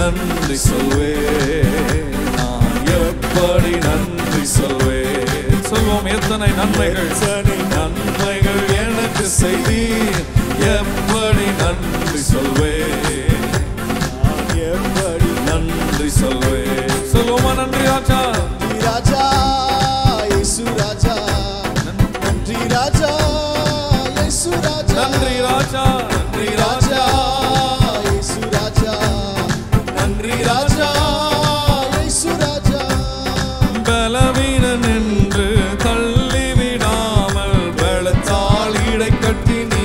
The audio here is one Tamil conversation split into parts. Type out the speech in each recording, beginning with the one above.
நன்றி சொல்வேன் நான் எப்படி நன்றி சொல்வேன் சொல்வோம் எத்தனை நன்மைகள் நன்மைகள் எனக்கு செய்தீர் எப்படி நன்றி சொல்வேன் நான் எப்படி நன்றி சொல்வேன் சொல்லுவோமா நன்றி ராஜா ராஜா இயேசு ராஜா நன்றி ராஜா இயேசு ராஜா நன்றி ராஜா நன்றி ராஜா இயேசு ராஜா நன்றி ராஜா இயேசு ராஜா பலவீனன் என்று தள்ளிவிடாமல் பலத்தால் இடை கட்டி நீ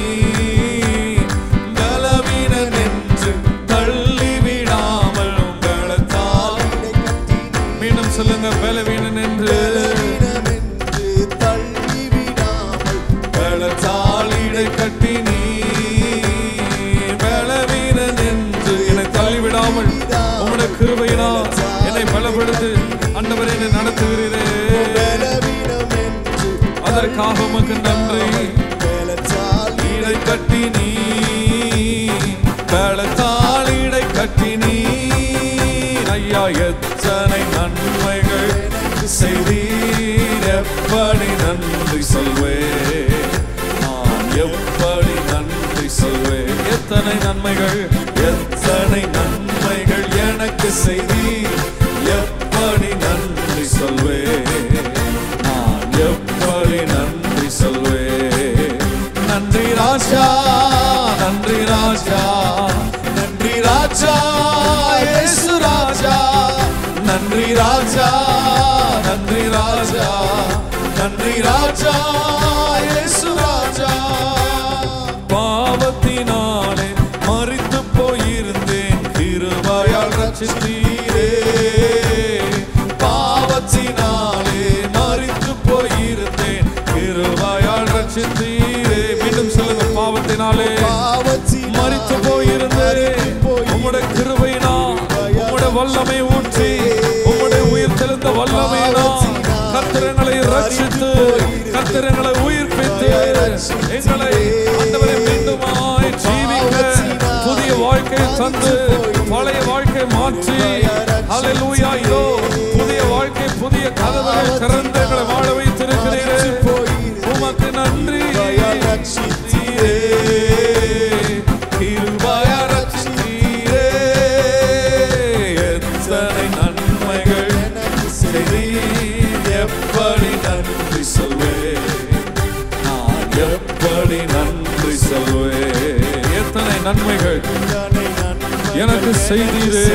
பலவீனன் என்று தள்ளிவிடாமல் பலத்தால் மீண்டும் சொல்லுங்க பலவீனன் என்று பலவீனம் என்று தள்ளிவிடாமல் பலத்தால் இடை கட்டி நீ பலவீனன் என்று என்னை தள்ளிவிடாமல் உம்முடைய கிருபையினால் என்னை பலப்படுத்து ஆண்டவரே என்னை நடத்துகிறீரே பலவீனம் என்று அதற்காக உமக்கு நன்றி பலத்தால் இடை கட்டி நீ பலத்தால் இடை கட்டி நீ ஐயா எத்தனை நன்மைகள் செய்தீர் எப்படி நன்றி சொல்வேன் நான் எப்படி நன்றி சொல்வேன் எத்தனை நன்மைகள் எத்தனை நன்மைகள் எனக்கு செய்தீர் எப்படி நன்றி சொல்வேன் நான் எப்படி நன்றி சொல்வேன் நன்றி ராஜா நன்றி ராஜா நன்றி ராஜா இயேசு ராஜா நன்றி ராஜா நன்றி ராஜா நன்றி ராஜா இயேசு ராஜா பாவத்தினாலே மறித்து போயிருந்தேன் கிருபையால் ரட்சித்தீரே பாவத்தினாலே மறித்து போயிருந்தேன் கிருபையால் ரட்சித்தீரே மீண்டும் சொல்லுங்க பாவத்தினாலே பாவத்தினால் மறித்து போயிருந்தேன் உம்முடைய கிருபையினா உம்முடைய வல்லமை ஊற்றி உம்முடைய உயிர் தெளிந்த வல்லமையினா கத்திரங்களை ரட்சித்து கத்திரங்களை உயிர்ப்பித்து எங்களை ஆண்டவரை மீண்டுமாய் ஜீவிக்க புதிய வாழ்க்கை தந்து பழைய வாழ்க்கை மாற்றி ஹalleluya இதோ புதிய வாழ்க்கை புதிய கதவுகள் திறந்து எங்களை வாழ வைத்திருக்கிறீரே உமக்கு நன்றி ரட்சித்தீரே கிருபையா ரட்சித்தீரே எத்தனை நன்மைகள் செய்தீர் எப்படி நன்றி சொல்வேன் நான் எப்படி நன்றி சொல்வேன் எத்தனை நன்மைகள் எனக்கு செய்தீரே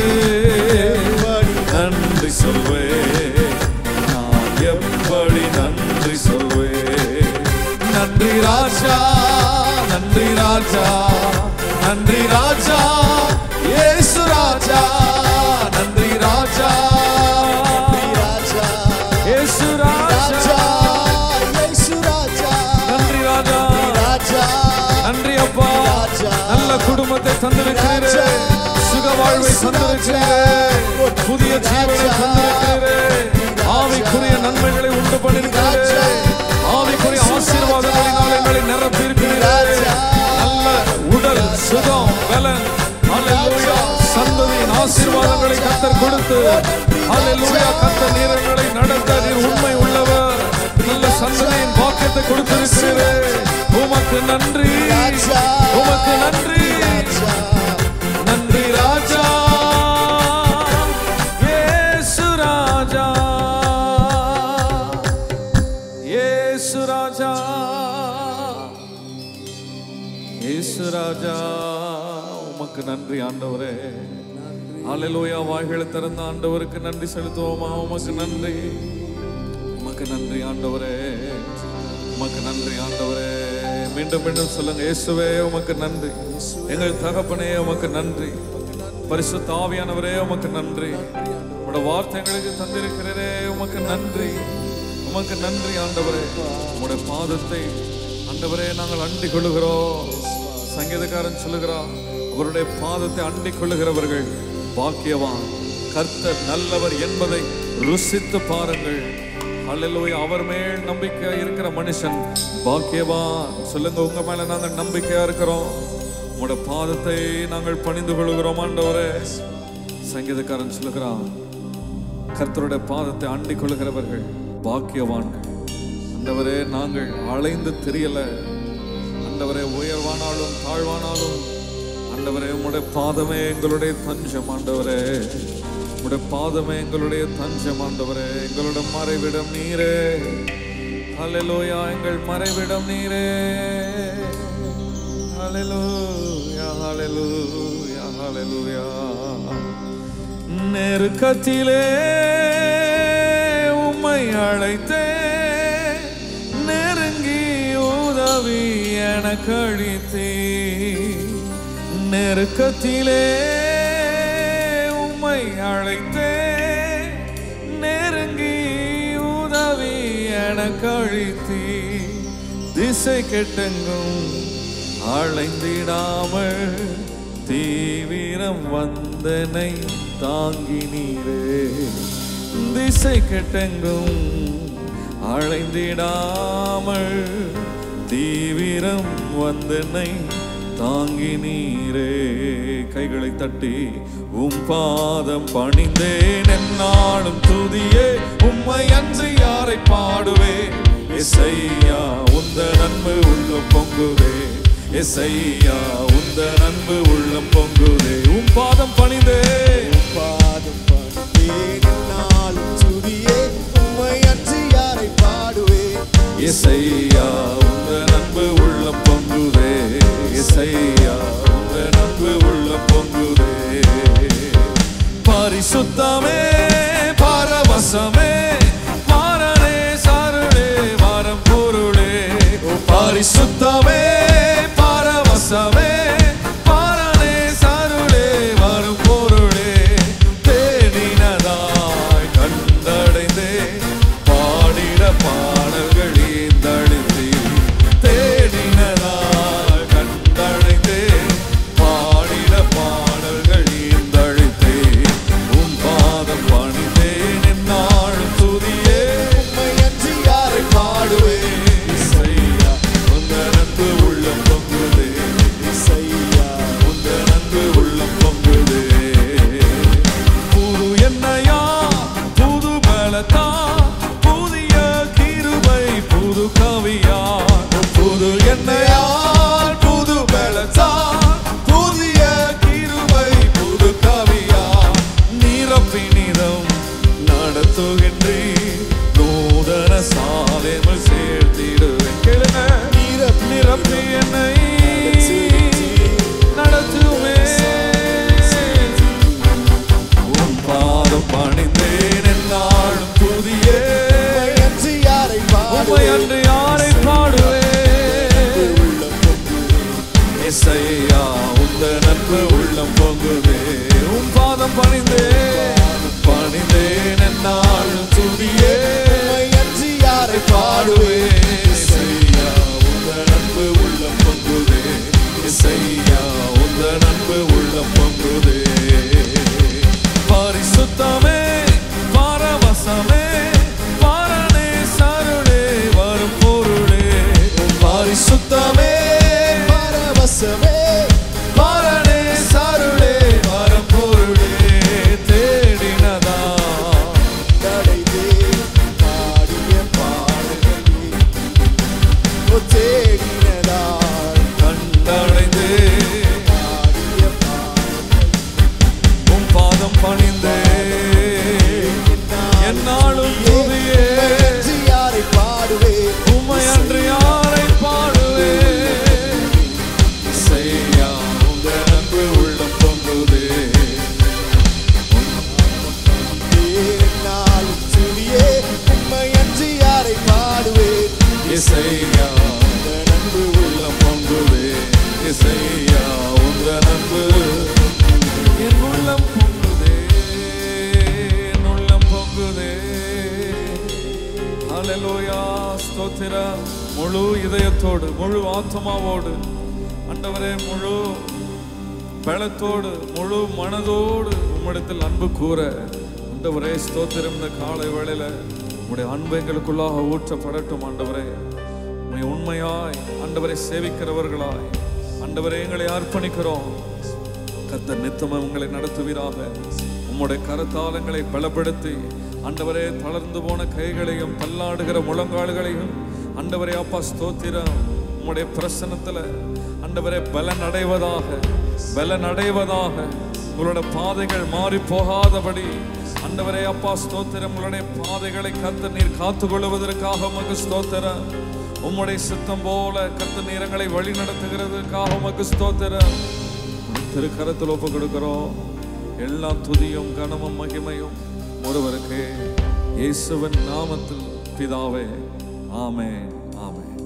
நன்றி சொல்வேன் நான் எப்படி நன்றி சொல்வேன் நன்றி ராஜா நன்றி ராஜா நன்றி ராஜா இயேசு ராஜா நன்றி ராஜா ராஜா இயேசு ராஜா இயேசு ராஜா நன்றி ராஜா ராஜா நன்றி அப்பா ராஜா. நல்ல குடும்பத்தை தந்திருக்கிறீரே ராஜா. சுக வாழ்வை இயேசு தந்திருக்கிறீரே ராஜா. புதிய ஜீவனை ராஜா. தந்திருக்கிறீரே ஆவிக்குரிய நன்மைகளை உண்டு பண்ணிருக்கிறீரே ராஜா. ஆவிக்குரிய ஆசீர்வாதங்களினால் எங்களை நிரப்பியிருக்கிறீரே ராஜா. நல்ல உடல் சுகம் பலன் அல்லேலூயா சந்ததியின் ஆசீர்வாதங்களை கத்தர் கொடுத்து அல்லேலூயா கத்தர் நீரங்களை நடத்த நீர் உண்மை உள்ளவர் நல்ல சந்ததியின் பாக்கியத்தை கொடுத்திருக்கிறீரே உமக்கு நன்றி ராஜா. உமக்கு நன்றி ராஜா நன்றி ராஜா இயேசு ராஜா இயேசு ராஜா இயேசு ராஜா உமக்கு நன்றி ஆண்டவரே அல்லேலூயா வாய்களை திறந்த ஆண்டவருக்கு நன்றி செலுத்துவோமா உமக்கு நன்றி உமக்கு நன்றி ஆண்டவரே உமக்கு நன்றி ஆண்டவரே மீண்டும் மீண்டும் சொல்லுங்க இயேசுவே உமக்கு நன்றி எங்கள் தகப்பனே உமக்கு நன்றி பரிசுத்த ஆவியானவரே உமக்கு நன்றி உங்களோட வார்த்தை எங்களுக்கு தந்திருக்கிறதே உமக்கு நன்றி உமக்கு நன்றி ஆண்டவரே உங்களுடைய பாதத்தை ஆண்டவரே நாங்கள் அண்டிக் கொள்ளுகிறோம் சங்கீதக்காரன் சொல்லுகிறான் அவருடைய பாதத்தை அண்டிக் கொள்ளுகிறவர்கள் பாக்கியவான் கர்த்தர் நல்லவர் என்பதை ருசித்து பாருங்கள் அல்லேலூயா அவர் மேல் நம்பிக்கை இருக்கிற மனுஷன் பாக்கியவான் சொல்லுங்க உங்க மேல நாங்கள் நம்பிக்கையா இருக்கிறோம் உங்களோட பாதத்தை நாங்கள் பணிந்து கொள்கிறோம் ஆண்டவரே சங்கீதக்காரன் சொல்லுகிறான் கர்த்தருடைய பாதத்தை அண்டிக் கொள்கிறவர்கள் பாக்கியவான்கள் ஆண்டவரே நாங்கள் அலைந்து தெரியல ஆண்டவரே உயர்வானாலும் தாழ்வானாலும் ஆண்டவரே உம்முடைய பாதமே எங்களுடைய தஞ்சம் ஆண்டவரே உம்முடைய பாதமே எங்களுடைய தஞ்சம் ஆண்டவரே எங்களுடைய மறைவிடம் நீரே ஹalleluya எங்கள் மறைவிடம் நீரே ஹalleluya ஹalleluya ஹalleluya நெருக்கத்திலே உம்மை அழைத்தே நெருங்கி உதவி எனக்கு அழித்தே நெருக்கத்திலே உம்மை அழைத்தே நெருங்கி உதவி எனக்கு அழித்தே திசை கெட்டெங்கும் அழைந்திடாமல் தீவிரம் வந்தனை தாங்கினீரே திசை கெட்டெங்கும் அழைந்திடாமல் தீவிரம் வந்தனை தாங்கினீரே கைகளை தட்டி உம் பாதம் பணிந்தேன் என்னாலும் துதியே உம்மை அன்று யாரை பாடுவேன் எசையா உந்த நன்மை உள்ள பொங்குதே எசையா உந்த நன்மை உள்ள பொங்குதே உம் பாதம் பணிந்தே பாதம் பணிந்தேன் நாளும் துதியே உம்மை அன்றி யாரை பாடுவேன் எசையா உந்த நன்மை உள்ள பொங்குதே எசையா உந்த நன்மை உள்ள பொங்குதே பரிசுத்தமே பரவசமே மாறனே சாருளே வாரம் பொருளே பரிசுத்தமே பரவசமே மாறனே சாருளே வரும் பொருளே தேடினதாய் கண்டடைந்தே பாடிட பாடல்கள் ஈந்தழித்தே தேடினதாய் கண்டடைந்தே பாடிட பாடல்கள் ஈந்தழித்தே உன் பாதம் பணிந்தேன் என்னாள் துதியே உம்மை அன்றி யாரை பாடுவேன் இசையா உந்த நட்பு உள்ளம் பொங்குதே இசையா உந்த நட்பு உள்ளம் பொங்குதே புது எண்ணெயா புது பலத்தா புதிய கிருபை புது கவியா புது எண்ணெயால் புது பலத்தா புதிய கிருபை புது கவியா நிரப்பினிதம் நடத்துகின்றே நூதன சாலைகள் சேர்த்திடுவேன் கேளுங்க நிரப்பி நிரப்பி என்னை நடத்துமே உன் பாதம் பணிந்தேன் என்னாலும் புதியே உம்மை அன்றி யாரை உம்மை பாடுவேன் அன்று யாரை பாடுவேன் உள்ளம் பொங்குதே. எஸ்ஐயா உந்த நட்பு உள்ளம் பொங்குதே உன் பாதம் பணிந்தேன் பணிந்தேன் என்னாலும் துதியே உம்மை அன்றி யாரை பாடுவேன் பாடுவேன் இசையா உந்த நட்பு உள்ளம் பொங்குதே இசையா உந்த நட்பு உள்ளம் பொங்குதே பரிசுத்தமே பரவசமே பாரணே சருளே வரும் பொருளே பரிசுத்தமே பரவசமே பாரணே சருளே வரும் பொருளே தேடினதா தடைதே பாடிய பாடல்களே ஓ தேடினதால் கண்டடைந்தே பாடிய பாடல்கள் உம் பாதம் பணிந்தே என்னாலும் துதியே உம்மை அன்றி யாரை பாடுவேன் உம்மை அன்று யாரை பாடுவே இசையா உங்க அன்பு உள்ளம் பொங்குதே நாளும் துதியே உம்மை அன்றி யாரை பாடுவேன் இசையா உங்க அன்பு உள்ளம் பொங்குதே இசையா உங்க அன்பு என் உள்ளம் பொங்குதே என் உள்ளம் பொங்குதே ஹalleluya ஸ்தோத்திரம் முழு இதயத்தோடு முழு ஆத்மாவோடு ஆண்டவரே முழு பலத்தோடு முழு மனதோடு உம்மிடத்தில் அன்பு கூற ஆண்டவரே ஸ்தோத்திரம் இந்த காலை வேளையில உம்முடைய அன்பு எங்களுக்குள்ளாக ஊற்றப்படட்டும் ஆண்டவரே உம்மை உண்மையாய் ஆண்டவரை சேவிக்கிறவர்களாய் ஆண்டவரே எங்களை அர்ப்பணிக்கிறோம் கர்த்தர் நித்தமும் உங்களை நடத்துவீராக உம்முடைய கருத்தாளங்களை பலப்படுத்தி ஆண்டவரே தளர்ந்து போன கைகளையும் தள்ளாடுகிற முழங்கால்களையும் ஆண்டவரே அப்பா ஸ்தோத்திரம் உம்முடைய பிரசனத்துல ஆண்டவரே பலன் அடைவதாக பலன் அடைவதாக உங்களோட பாதைகள் மாறி போகாதபடி ஆண்டவரே அப்பா ஸ்தோத்திரம் உங்களுடைய பாதைகளை கத்த நீர் காத்துக் கொள்வதற்காக உமக்கு ஸ்தோத்திரம் உம்முடைய சித்தம் போல கத்த நீரங்களை வழி நடத்துகிறதுக்காக உமக்கு ஸ்தோத்திரம் திருக்கரத்தில் ஒப்பு கொடுக்கிறோம் எல்லா துதியும் கனமும் மகிமையும் ஒருவருக்கு இயேசுவின் நாமத்தில் பிதாவே ஆமென் ஆமென்